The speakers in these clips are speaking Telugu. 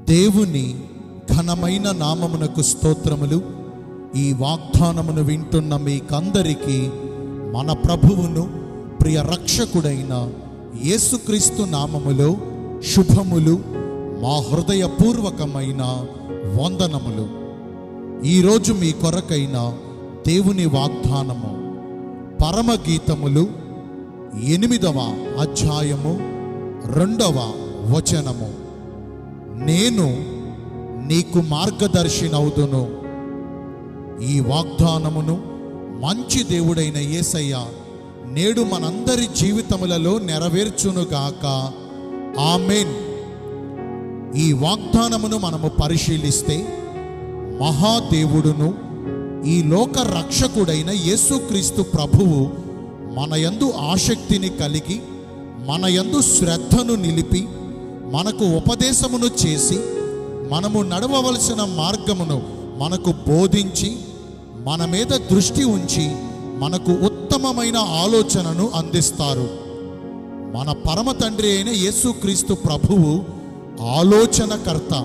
దేవుని ఘనమైన నామమునకు స్తోత్రములు ఈ వాగ్దానమును వింటున్న మీకందరికీ మన ప్రభువును ప్రియ రక్షకుడైన యేసుక్రీస్తు నామములో శుభములు మా హృదయపూర్వకమైన వందనములు ఈరోజు మీ కొరకైన దేవుని వాగ్దానము పరమగీతములు ఎనిమిదవ అధ్యాయము రెండవ వచనము నేను నీకు మార్గదర్శినవుదును ఈ వాగ్దానమును మంచి దేవుడైన యేసయ్య నేడు మనందరి జీవితములలో నెరవేర్చునుగాక ఆమెన్ ఈ వాగ్దానమును మనము పరిశీలిస్తే మహాదేవుడును ఈ లోక రక్షకుడైన యేసుక్రీస్తు ప్రభువు మన యందు ఆసక్తిని కలిగి మన యందు శ్రద్ధను నిలిపి మనకు ఉపదేశమును చేసి మనము నడవవలసిన మార్గమును మనకు బోధించి మన మీద దృష్టి ఉంచి మనకు ఉత్తమమైన ఆలోచనను అందిస్తారు మన పరమ తండ్రి అయిన యేసుక్రీస్తు ప్రభువు ఆలోచనకర్త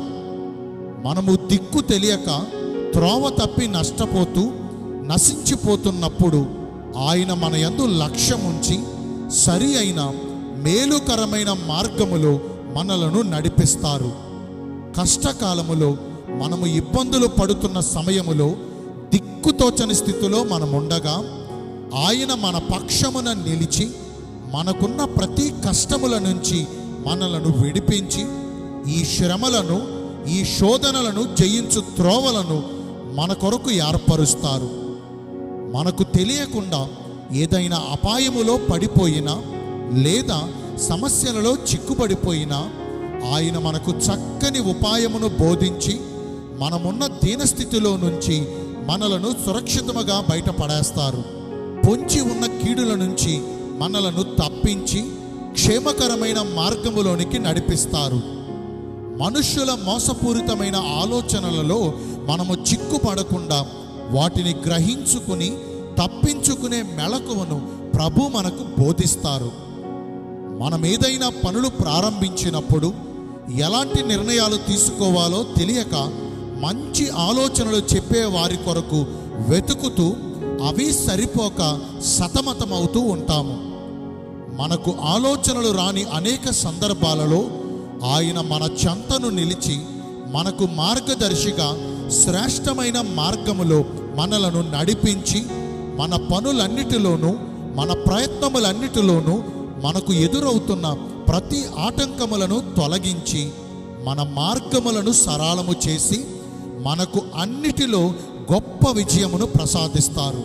మనము దిక్కు తెలియక త్రోవ తప్పి నష్టపోతూ నశించిపోతున్నప్పుడు ఆయన మన యందు లక్ష్యం ఉంచి సరి అయిన మేలుకరమైన మార్గములో మనలను నడిపిస్తారు కష్టకాలములో మనము ఇబ్బందులు పడుతున్న సమయములో దిక్కుతోచని స్థితిలో మనం ఉండగా ఆయన మన పక్షమున నిలిచి మనకున్న ప్రతి కష్టముల నుంచి మనలను విడిపించి ఈ శ్రమలను ఈ శోధనలను జయించు త్రోవలను మన కొరకు ఏర్పరుస్తారు మనకు తెలియకుండా ఏదైనా అపాయములో పడిపోయినా లేదా సమస్యలలో చిక్కుపడిపోయినా ఆయన మనకు చక్కని ఉపాయమును బోధించి మనమున్న దీనస్థితిలో నుంచి మనలను సురక్షితముగా బయటపడేస్తారు పొంచి ఉన్న కీడుల నుంచి మనలను తప్పించి క్షేమకరమైన మార్గములోనికి నడిపిస్తారు మనుష్యుల మోసపూరితమైన ఆలోచనలలో మనము చిక్కుపడకుండా వాటిని గ్రహించుకుని తప్పించుకునే మెళకువను ప్రభు మనకు బోధిస్తారు మనం ఏదైనా పనులు ప్రారంభించినప్పుడు ఎలాంటి నిర్ణయాలు తీసుకోవాలో తెలియక మంచి ఆలోచనలు చెప్పే వారి కొరకు వెతుకుతూ అవి సరిపోక సతమతమవుతూ ఉంటాము మనకు ఆలోచనలు రాని అనేక సందర్భాలలో ఆయన మన చెంతను నిలిచి మనకు మార్గదర్శిగా శ్రేష్టమైన మార్గములో మనలను నడిపించి మన పనులన్నిటిలోనూ మన ప్రయత్నములన్నిటిలోనూ మనకు ఎదురవుతున్న ప్రతి ఆటంకములను తొలగించి మన మార్గములను సరళము చేసి మనకు అన్నిటిలో గొప్ప విజయమును ప్రసాదిస్తారు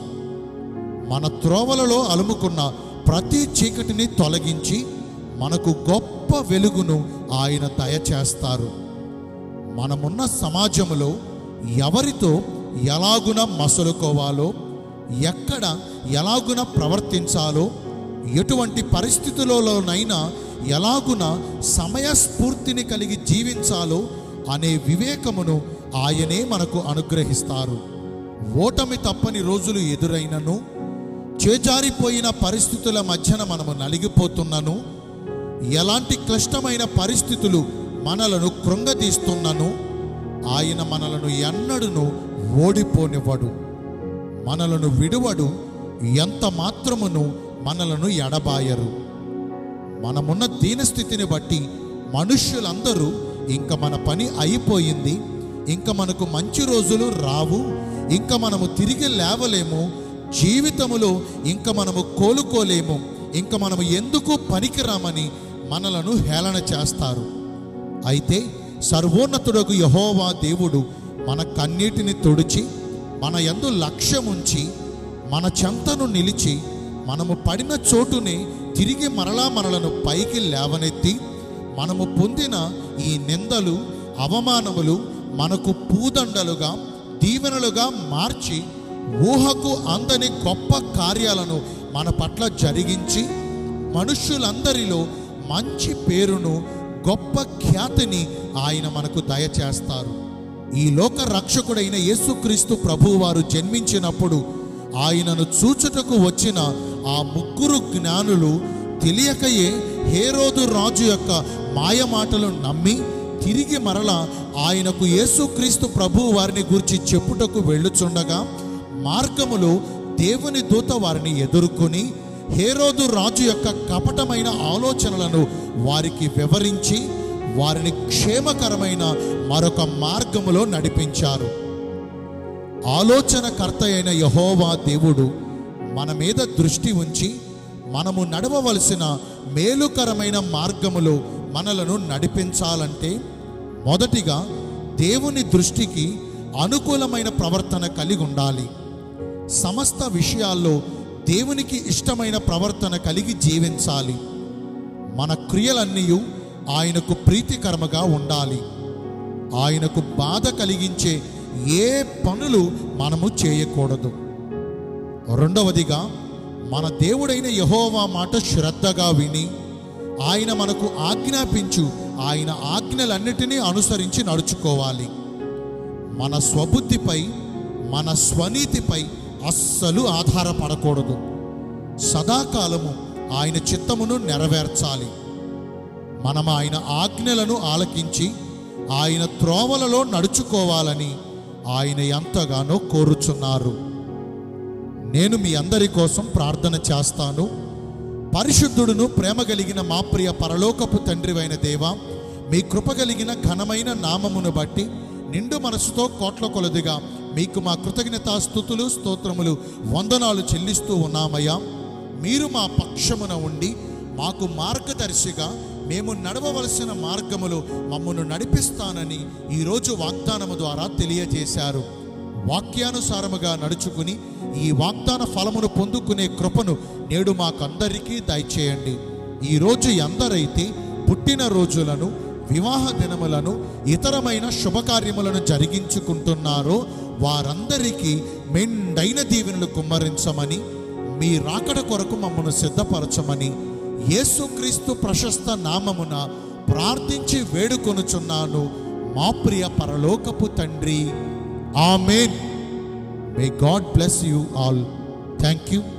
మన త్రోవలలో అలుముకున్న ప్రతి చీకటిని తొలగించి మనకు గొప్ప వెలుగును ఆయన దయచేస్తారు మనమున్న సమాజములో ఎవరితో ఎలాగున మసలుకోవాలో ఎక్కడ ఎలాగున ప్రవర్తించాలో ఎటువంటి పరిస్థితులలోనైనా ఎలాగున సమయస్ఫూర్తిని కలిగి జీవించాలో అనే వివేకమును ఆయనే మనకు అనుగ్రహిస్తారు ఓటమి తప్పని రోజులు ఎదురైనను చేజారిపోయిన పరిస్థితుల మధ్యన మనము నలిగిపోతున్నను ఎలాంటి క్లిష్టమైన పరిస్థితులు మనలను కృంగదీస్తున్నను ఆయన మనలను ఎన్నడును ఓడిపోనివ్వడు మనలను విడువడు ఎంత మాత్రమును మనలను ఎడబాయరు మనమున్న దీనస్థితిని బట్టి మనుష్యులందరూ ఇంక మన పని అయిపోయింది ఇంక మనకు మంచి రోజులు రావు ఇంక మనము తిరిగి లేవలేము జీవితములో ఇంక మనము కోలుకోలేము ఇంక మనము ఎందుకు పనికిరామని మనలను హేళన చేస్తారు అయితే సర్వోన్నతుడకు యహోవా దేవుడు మన కన్నీటిని తుడిచి మన యందు లక్ష్యముంచి మన చెంతను నిలిచి మనము పడిన చోటునే తిరిగి మరలా మనలను పైకి లేవనెత్తి మనము పొందిన ఈ నిందలు అవమానములు మనకు పూదండలుగా దీవెనలుగా మార్చి ఊహకు అందని గొప్ప కార్యాలను మన పట్ల జరిగించి మనుష్యులందరిలో మంచి పేరును గొప్ప ఖ్యాతిని ఆయన మనకు దయచేస్తారు ఈ లోక రక్షకుడైన యేసుక్రీస్తు ప్రభువు వారు జన్మించినప్పుడు ఆయనను చూచుటకు వచ్చిన ఆ ముగ్గురు జ్ఞానులు తెలియకయే హేరోదు రాజు యొక్క మాయమాటలు నమ్మి తిరిగి మరల ఆయనకు యేసుక్రీస్తు ప్రభు వారిని గూర్చి చెప్పుటకు వెళ్ళుచుండగా మార్గములో దేవుని దూత వారిని ఎదుర్కొని హేరోదు రాజు యొక్క కపటమైన ఆలోచనలను వారికి వివరించి వారిని క్షేమకరమైన మరొక మార్గములో నడిపించారు ఆలోచనకర్త అయిన యహోవా దేవుడు మన మీద దృష్టి ఉంచి మనము నడవవలసిన మేలుకరమైన మార్గములో మనలను నడిపించాలంటే మొదటిగా దేవుని దృష్టికి అనుకూలమైన ప్రవర్తన కలిగి ఉండాలి సమస్త విషయాల్లో దేవునికి ఇష్టమైన ప్రవర్తన కలిగి జీవించాలి మన క్రియలన్నీ ఆయనకు ప్రీతికరముగా ఉండాలి ఆయనకు బాధ కలిగించే ఏ పనులు మనము చేయకూడదు రెండవదిగా మన దేవుడైన యహోవా మాట శ్రద్ధగా విని ఆయన మనకు ఆజ్ఞాపించు ఆయన ఆజ్ఞలన్నిటినీ అనుసరించి నడుచుకోవాలి మన స్వబుద్ధిపై మన స్వనీతిపై అస్సలు ఆధారపడకూడదు సదాకాలము ఆయన చిత్తమును నెరవేర్చాలి మనం ఆయన ఆజ్ఞలను ఆలకించి ఆయన త్రోవలలో నడుచుకోవాలని ఆయన ఎంతగానో కోరుచున్నారు నేను మీ అందరి కోసం ప్రార్థన చేస్తాను పరిశుద్ధుడును ప్రేమ కలిగిన మా ప్రియ పరలోకపు తండ్రివైన దేవా మీ కృప కలిగిన ఘనమైన నామమును బట్టి నిండు మనసుతో కోట్ల కొలదిగా మీకు మా కృతజ్ఞతా స్థుతులు స్తోత్రములు వందనాలు చెల్లిస్తూ ఉన్నామయ్యా మీరు మా పక్షమున ఉండి మాకు మార్గదర్శిగా మేము నడవవలసిన మార్గములో మమ్మను నడిపిస్తానని ఈరోజు వాగ్దానము ద్వారా తెలియజేశారు వాక్యానుసారముగా నడుచుకుని ఈ వాగ్దాన ఫలమును పొందుకునే కృపను నేడు మాకందరికీ దయచేయండి ఈరోజు ఎందరైతే పుట్టిన రోజులను వివాహ దినములను ఇతరమైన శుభకార్యములను జరిగించుకుంటున్నారో వారందరికీ మెండైన దీవెనలు కుమ్మరించమని మీ రాకడ కొరకు మమ్మను సిద్ధపరచమని యేసుక్రీస్తు ప్రశస్త నామమున ప్రార్థించి వేడుకొనుచున్నాను మా ప్రియ పరలోకపు తండ్రి amen may God bless you all thank you